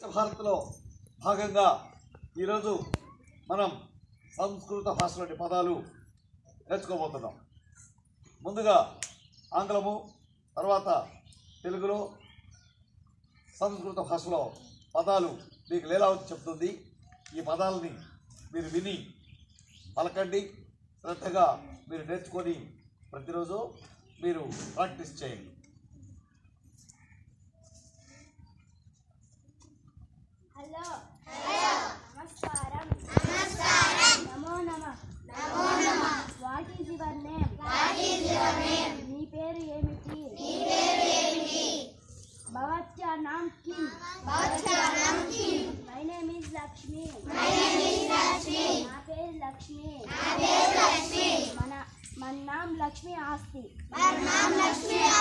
భారత్లో భాగంగా ఈరోజు మనం సంస్కృత భాషలోని పదాలు నేర్చుకోబోతున్నాం ముందుగా ఆంగ్లము తర్వాత తెలుగులో సంస్కృత భాషలో పదాలు మీకు లీలావతి చెప్తుంది ఈ పదాలని మీరు విని పలకండి శ్రద్ధగా మీరు నేర్చుకొని ప్రతిరోజు మీరు ప్రాక్టీస్ చేయండి హలో హలో నమస్కారం నమస్కారం నమో నమ నమో నమ what is your name what is your name నీ పేరు ఏమిటి నీ పేరు ఏమిటి భవత్యా నామ్ కిమ్ భవత్యా నామ్ కిమ్ my name is Lakshmi my name is Lakshmi నా పేరు లక్ష్మి నా పేరు లక్ష్మి మన మన నామ్ లక్ష్మి ఆస్తి మన నామ్ లక్ష్మి